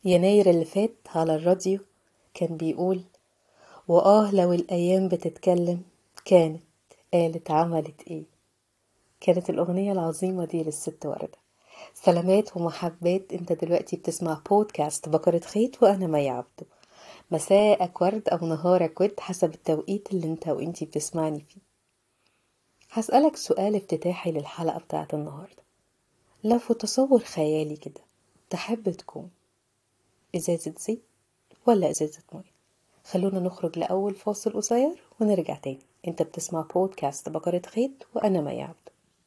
يناير اللي فات على الراديو كان بيقول وآه لو الأيام بتتكلم كانت قالت عملت إيه كانت الأغنية العظيمة دي للست وردة سلامات ومحبات انت دلوقتي بتسمع بودكاست بكرة خيط وأنا مي عبده مساءك ورد أو نهارك ورد حسب التوقيت اللي انت وانتي بتسمعني فيه هسألك سؤال افتتاحي للحلقة بتاعت النهاردة لو في تصور خيالي كده تحب تكون إزازة زيت ولا إزازة مية خلونا نخرج لأول فاصل قصير ونرجع تاني انت بتسمع بودكاست بقرة خيط وأنا مي عبد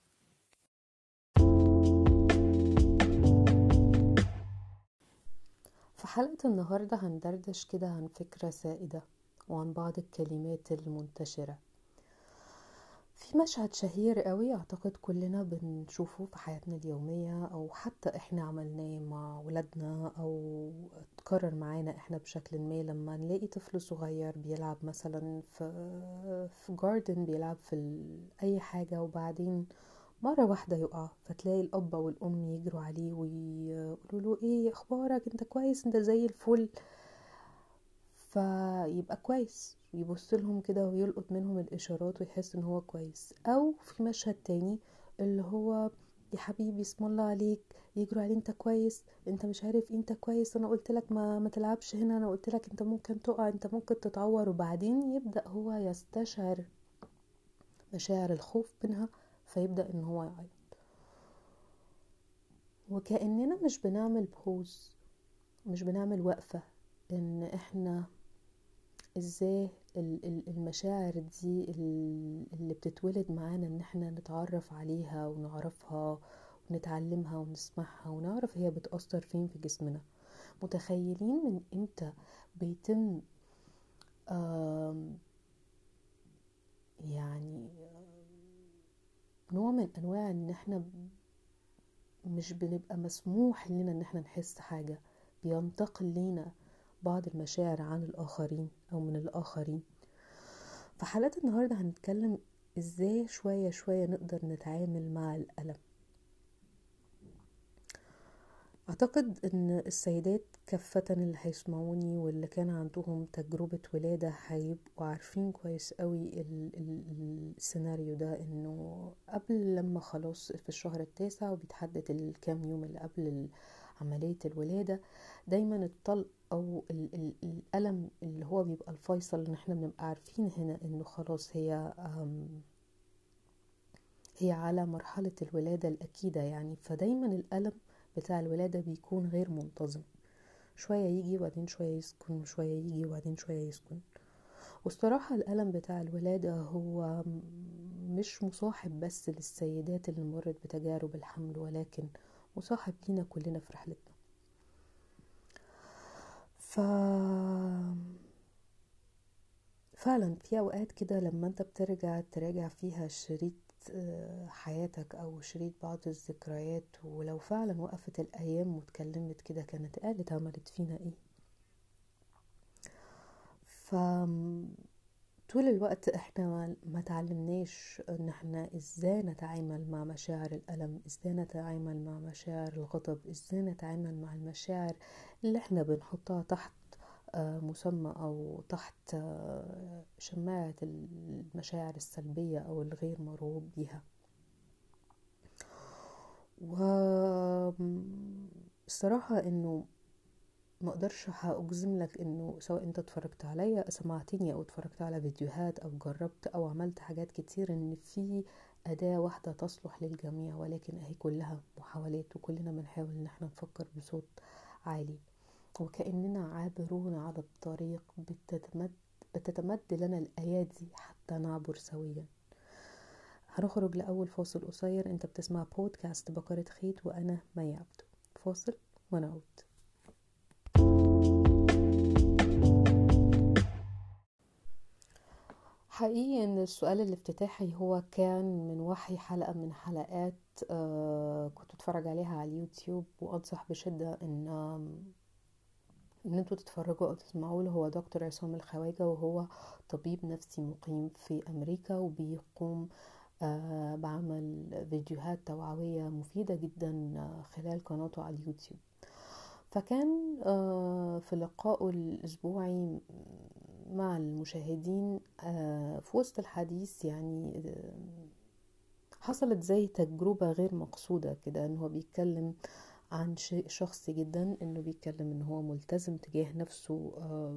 في حلقة النهاردة هندردش كده عن فكرة سائدة وعن بعض الكلمات المنتشرة في مشهد شهير قوي اعتقد كلنا بنشوفه في حياتنا اليومية او حتى احنا عملناه مع ولادنا او اتكرر معانا احنا بشكل ما لما نلاقي طفل صغير بيلعب مثلا في في جاردن بيلعب في اي حاجة وبعدين مرة واحدة يقع فتلاقي الأب والأم يجروا عليه ويقولوا له ايه اخبارك انت كويس انت زي الفل فيبقى كويس يبص لهم كده ويلقط منهم الاشارات ويحس ان هو كويس او في مشهد تاني اللي هو يا حبيبي اسم الله عليك يجروا عليه انت كويس انت مش عارف انت كويس انا قلت لك ما ما تلعبش هنا انا قلت لك انت ممكن تقع انت ممكن تتعور وبعدين يبدا هو يستشعر مشاعر الخوف منها فيبدا ان هو يعيط وكاننا مش بنعمل بوز مش بنعمل وقفه ان احنا ازاي المشاعر دي اللي بتتولد معانا ان احنا نتعرف عليها ونعرفها ونتعلمها ونسمعها ونعرف هي بتأثر فين في جسمنا متخيلين من امتى بيتم يعني نوع من انواع ان احنا مش بنبقى مسموح لنا ان احنا نحس حاجة بينتقل لينا بعض المشاعر عن الآخرين أو من الآخرين في حلقة النهاردة هنتكلم ازاي شوية شوية نقدر نتعامل مع الألم أعتقد أن السيدات كافة اللي هيسمعوني واللي كان عندهم تجربة ولادة هيبقوا عارفين كويس قوي السيناريو ده أنه قبل لما خلاص في الشهر التاسع وبيتحدد الكام يوم اللي قبل عملية الولادة دايما الطلق او الالم اللي هو بيبقى الفيصل ان احنا بنبقى عارفين هنا انه خلاص هي هي على مرحلة الولادة الأكيدة يعني فدايما الألم بتاع الولادة بيكون غير منتظم شوية يجي وبعدين شوية يسكن وشوية يجي وبعدين شوية يسكن والصراحة الألم بتاع الولادة هو مش مصاحب بس للسيدات اللي مرت بتجارب الحمل ولكن مصاحب لينا كلنا في رحلتنا ف فعلا في اوقات كده لما انت بترجع تراجع فيها شريط حياتك او شريط بعض الذكريات ولو فعلا وقفت الايام واتكلمت كده كانت قالت عملت فينا ايه ف طول الوقت احنا ما تعلمناش ان احنا ازاي نتعامل مع مشاعر الالم ازاي نتعامل مع مشاعر الغضب ازاي نتعامل مع المشاعر اللي احنا بنحطها تحت مسمى او تحت شماعة المشاعر السلبية او الغير مرغوب بيها والصراحة انه ما اقدرش هاجزم لك انه سواء انت اتفرجت عليا سمعتني او اتفرجت على فيديوهات او جربت او عملت حاجات كتير ان في اداة واحدة تصلح للجميع ولكن اهي كلها محاولات وكلنا بنحاول ان احنا نفكر بصوت عالي وكأننا عابرون على الطريق بتتمد, بتتمد لنا الايادي حتى نعبر سويا هنخرج لأول فاصل قصير انت بتسمع بودكاست بقرة خيط وانا مي عبده فاصل ونعود حقيقي ان السؤال الافتتاحي هو كان من وحي حلقة من حلقات آه كنت اتفرج عليها على اليوتيوب وانصح بشدة ان ان انتوا تتفرجوا او تسمعوا له هو دكتور عصام الخواجة وهو طبيب نفسي مقيم في امريكا وبيقوم آه بعمل فيديوهات توعوية مفيدة جدا خلال قناته على اليوتيوب فكان آه، في لقائه الأسبوعي مع المشاهدين آه، في وسط الحديث يعني آه، حصلت زي تجربة غير مقصودة كده ان هو بيتكلم عن شيء شخصي جدا انه بيتكلم ان هو ملتزم تجاه نفسه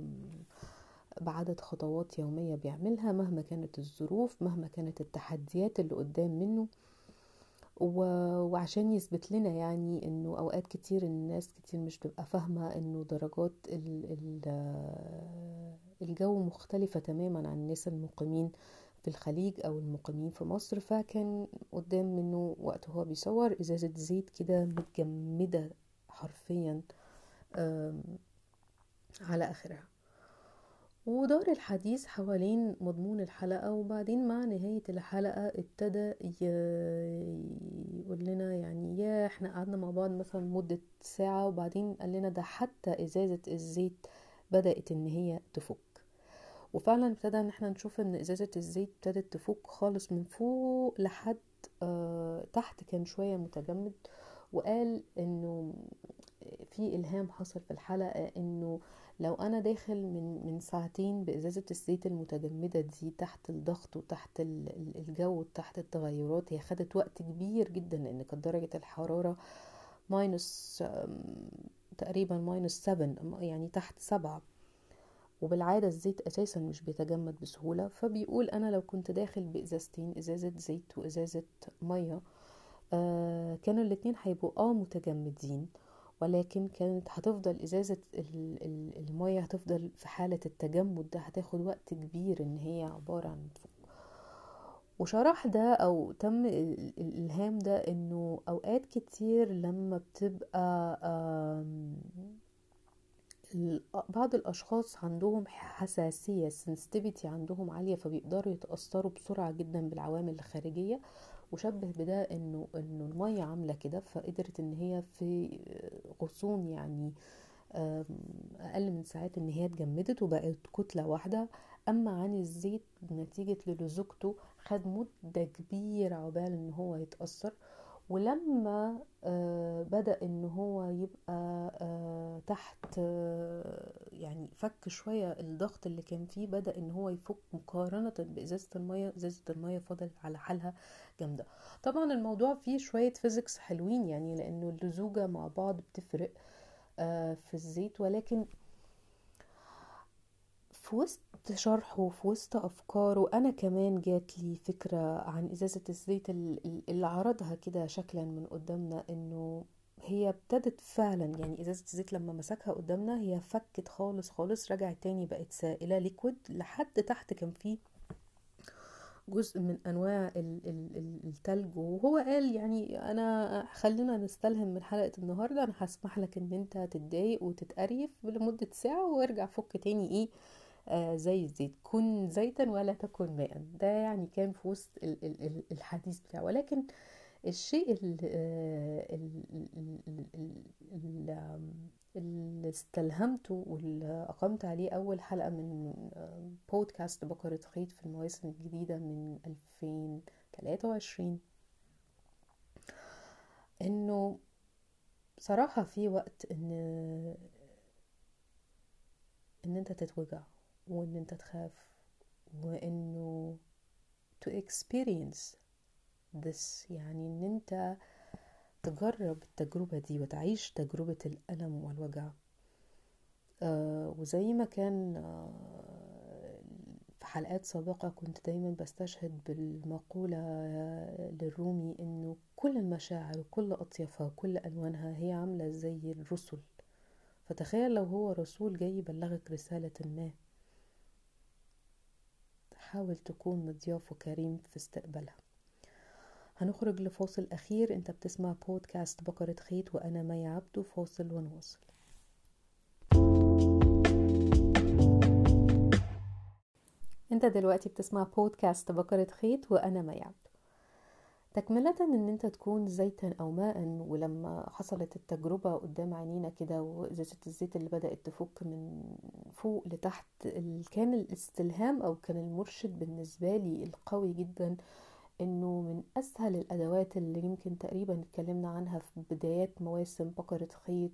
بعدد خطوات يومية بيعملها مهما كانت الظروف مهما كانت التحديات اللي قدام منه وعشان يثبت لنا يعني انه اوقات كتير الناس كتير مش بتبقى فاهمة انه درجات الجو مختلفة تماما عن الناس المقيمين في الخليج او المقيمين في مصر فكان قدام منه وقت هو بيصور ازازة زيت كده متجمدة حرفيا على اخرها ودار الحديث حوالين مضمون الحلقة وبعدين مع نهاية الحلقة ابتدى يقول لنا يعني يا احنا قعدنا مع بعض مثلا مدة ساعة وبعدين قال لنا ده حتى ازازة الزيت بدأت ان هي تفك وفعلا ابتدى ان احنا نشوف ان ازازة الزيت ابتدت تفك خالص من فوق لحد اه تحت كان شوية متجمد وقال انه في الهام حصل في الحلقة انه لو انا داخل من من ساعتين بازازه الزيت المتجمده دي تحت الضغط وتحت الجو وتحت التغيرات هي خدت وقت كبير جدا لان كانت درجه الحراره ماينس تقريبا ماينس 7 يعني تحت سبعة وبالعادة الزيت أساسا مش بيتجمد بسهولة فبيقول أنا لو كنت داخل بإزازتين إزازة زيت وإزازة مية آه كانوا الاتنين هيبقوا اه متجمدين ولكن كانت هتفضل ازازة المية هتفضل في حالة التجمد ده هتاخد وقت كبير ان هي عبارة عن وشرح ده او تم الالهام ده انه اوقات كتير لما بتبقى بعض الاشخاص عندهم حساسية sensitivity عندهم عالية فبيقدروا يتأثروا بسرعة جدا بالعوامل الخارجية وشبه بده انه انه الميه عامله كده فقدرت ان هي في غصون يعني اقل من ساعات ان هي اتجمدت وبقت كتله واحده اما عن الزيت نتيجه للزوجته خد مده كبيره عقبال ان هو يتاثر ولما آه بدأ ان هو يبقى آه تحت آه يعني فك شوية الضغط اللي كان فيه بدأ ان هو يفك مقارنة بإزازة المية إزازة المية فضل على حالها جامدة طبعا الموضوع فيه شوية فيزيكس حلوين يعني لانه اللزوجة مع بعض بتفرق في الزيت ولكن في وسط شرحه وفي وسط أفكاره أنا كمان جات لي فكرة عن إزازة الزيت اللي عرضها كده شكلا من قدامنا إنه هي ابتدت فعلا يعني ازازه الزيت لما مسكها قدامنا هي فكت خالص خالص رجعت تاني بقت سائله ليكويد لحد تحت كان فيه جزء من انواع التلج وهو قال يعني انا خلينا نستلهم من حلقه النهارده انا هسمح لك ان انت تتضايق وتتقريف لمده ساعه وارجع فك تاني ايه آه زي الزيت كن زيتا ولا تكن ماء ده يعني كان في وسط الحديث بتاعه ولكن الشيء اللي استلهمته واللي أقمت عليه أول حلقة من بودكاست بقرة خيط في المواسم الجديدة من 2023 إنه صراحة في وقت إن إن أنت تتوجع وإن أنت تخاف وإنه to experience this يعني إن أنت تجرب التجربة دي وتعيش تجربة الألم والوجع آه وزي ما كان آه في حلقات سابقة كنت دايما بستشهد بالمقولة للرومي انه كل المشاعر وكل اطيافها وكل الوانها هي عاملة زي الرسل فتخيل لو هو رسول جاي يبلغك رسالة ما حاول تكون مضياف وكريم في استقبالها هنخرج لفاصل أخير أنت بتسمع بودكاست بقرة خيط وأنا مي عبدو فاصل ونواصل أنت دلوقتي بتسمع بودكاست بقرة خيط وأنا مي عبدو تكملة ان انت تكون زيتا او ماء ولما حصلت التجربة قدام عينينا كده وازازة الزيت اللي بدأت تفك من فوق لتحت كان الاستلهام او كان المرشد بالنسبة لي القوي جدا انه من اسهل الادوات اللي يمكن تقريبا اتكلمنا عنها في بدايات مواسم بقرة خيط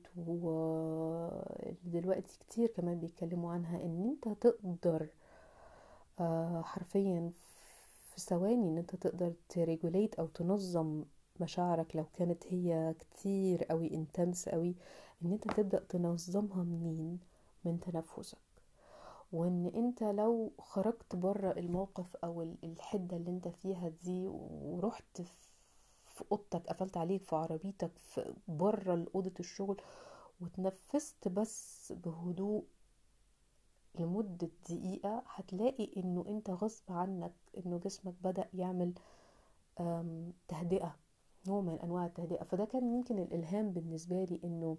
ودلوقتي كتير كمان بيتكلموا عنها ان انت تقدر آه، حرفيا في ثواني ان انت تقدر تريجوليت او تنظم مشاعرك لو كانت هي كتير قوي انتنس قوي ان انت تبدأ تنظمها منين من تنفسك وان انت لو خرجت بره الموقف او الحدة اللي انت فيها دي ورحت في اوضتك قفلت عليك في عربيتك في بره اوضة الشغل وتنفست بس بهدوء لمدة دقيقة هتلاقي انه انت غصب عنك انه جسمك بدأ يعمل تهدئة نوع من انواع التهدئة فده كان يمكن الالهام بالنسبة لي انه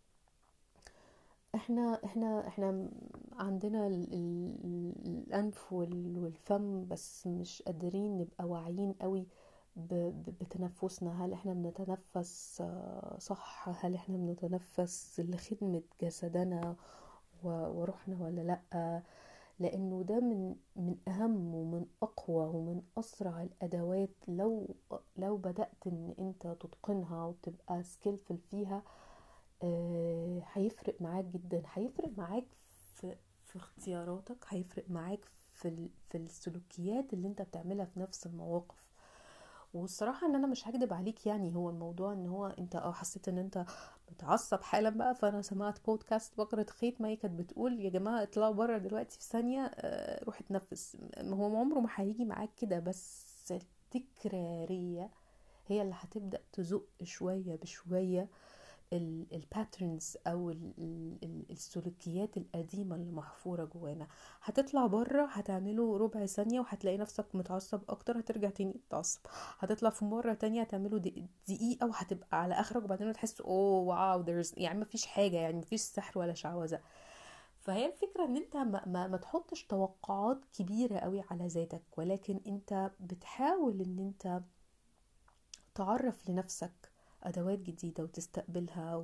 احنا احنا احنا عندنا الانف والفم بس مش قادرين نبقى واعيين قوي بتنفسنا هل احنا بنتنفس صح هل احنا بنتنفس لخدمة جسدنا وروحنا ولا لا لانه ده من من اهم ومن اقوى ومن اسرع الادوات لو لو بدات ان انت تتقنها وتبقى سكيلفل فيها آه، هيفرق معاك جدا هيفرق معاك في في اختياراتك هيفرق معاك في في السلوكيات اللي انت بتعملها في نفس المواقف والصراحه ان انا مش هكدب عليك يعني هو الموضوع ان هو انت اه حسيت ان انت متعصب حالا بقى فانا سمعت بودكاست بقره خيط ما هي كانت بتقول يا جماعه اطلعوا بره دلوقتي في ثانيه آه، روح اتنفس هو عمره ما هيجي معاك كده بس التكراريه هي اللي هتبدا تزق شويه بشويه الباترنز او السلوكيات القديمه اللي محفوره جوانا هتطلع بره هتعمله ربع ثانيه وهتلاقي نفسك متعصب اكتر هترجع تاني تتعصب هتطلع في مره تانية هتعمله دقيقه وهتبقى على اخرك وبعدين تحس اوه واو there's يعني مفيش حاجه يعني مفيش سحر ولا شعوذه فهي الفكرة ان انت ما, ما, ما تحطش توقعات كبيرة قوي على ذاتك ولكن انت بتحاول ان انت تعرف لنفسك أدوات جديدة وتستقبلها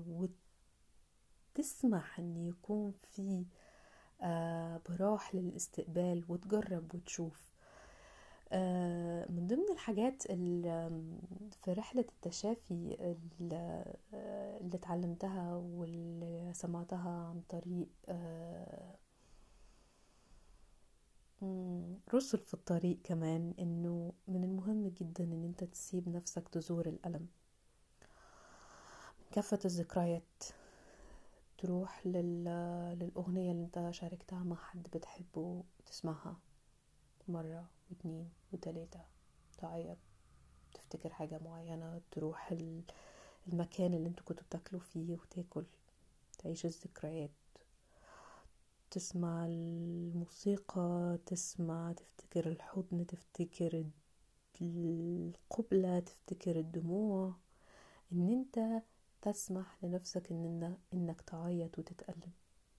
وتسمح أن يكون في آه، براح للاستقبال وتجرب وتشوف آه، من ضمن الحاجات في رحلة التشافي اللي اتعلمتها واللي سمعتها عن طريق آه، رسل في الطريق كمان انه من المهم جدا ان انت تسيب نفسك تزور الألم كافة الذكريات تروح لل... للأغنية اللي انت شاركتها مع حد بتحبه تسمعها مرة واتنين وتلاتة تعيط تفتكر حاجة معينة تروح المكان اللي انتوا كنتوا بتاكلوا فيه وتاكل تعيش الذكريات تسمع الموسيقى تسمع تفتكر الحضن تفتكر القبلة تفتكر الدموع ان انت تسمح لنفسك إن إنك تعيط وتتألم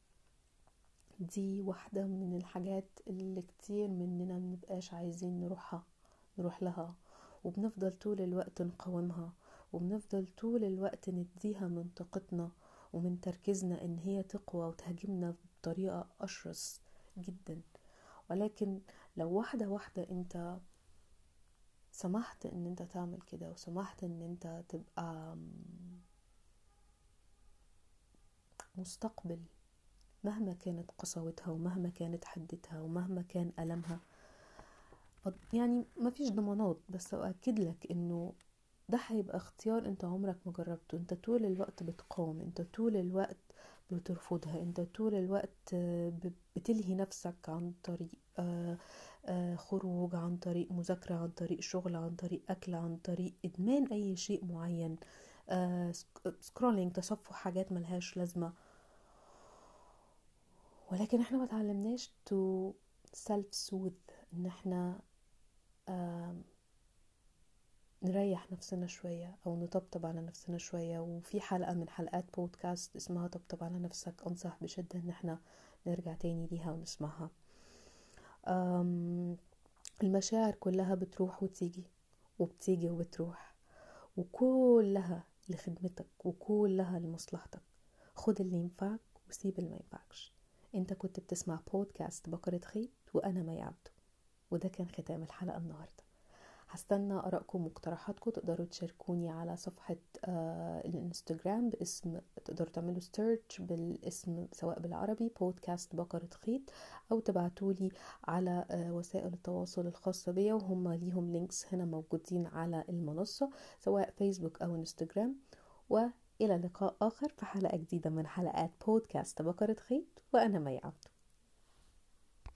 دي واحدة من الحاجات اللي كتير مننا منبقاش عايزين نروحها نروح لها وبنفضل طول الوقت نقاومها وبنفضل طول الوقت نديها من طاقتنا ومن تركيزنا ان هي تقوى وتهاجمنا بطريقة اشرس جدا ولكن لو واحدة واحدة انت سمحت ان انت تعمل كده وسمحت ان انت تبقى مستقبل مهما كانت قساوتها ومهما كانت حدتها ومهما كان ألمها يعني ما فيش ضمانات بس أؤكد لك إنه ده هيبقى اختيار انت عمرك ما جربته انت طول الوقت بتقاوم انت طول الوقت بترفضها انت طول الوقت بتلهي نفسك عن طريق آه، آه، خروج عن طريق مذاكرة عن طريق شغل عن طريق أكل عن طريق إدمان أي شيء معين سكرولينج آه، تصفح حاجات ملهاش لازمة ولكن احنا ما تعلمناش تو سيلف سوث ان احنا نريح نفسنا شوية أو نطبطب على نفسنا شوية وفي حلقة من حلقات بودكاست اسمها طبطب على نفسك أنصح بشدة إن احنا نرجع تاني ليها ونسمعها المشاعر كلها بتروح وتيجي وبتيجي وبتروح وكلها لخدمتك وكلها لمصلحتك خد اللي ينفعك وسيب اللي ما ينفعكش انت كنت بتسمع بودكاست بقرة خيط وانا مي عبدو وده كان ختام الحلقة النهاردة هستنى ارائكم ومقترحاتكم تقدروا تشاركوني على صفحة آه الانستجرام باسم تقدروا تعملوا سيرش بالاسم سواء بالعربي بودكاست بقرة خيط او تبعتولي على آه وسائل التواصل الخاصة بيا وهم ليهم لينكس هنا موجودين على المنصة سواء فيسبوك او انستجرام وإلى لقاء آخر في حلقة جديدة من حلقات بودكاست بقرة خيط وأنا مي عبدو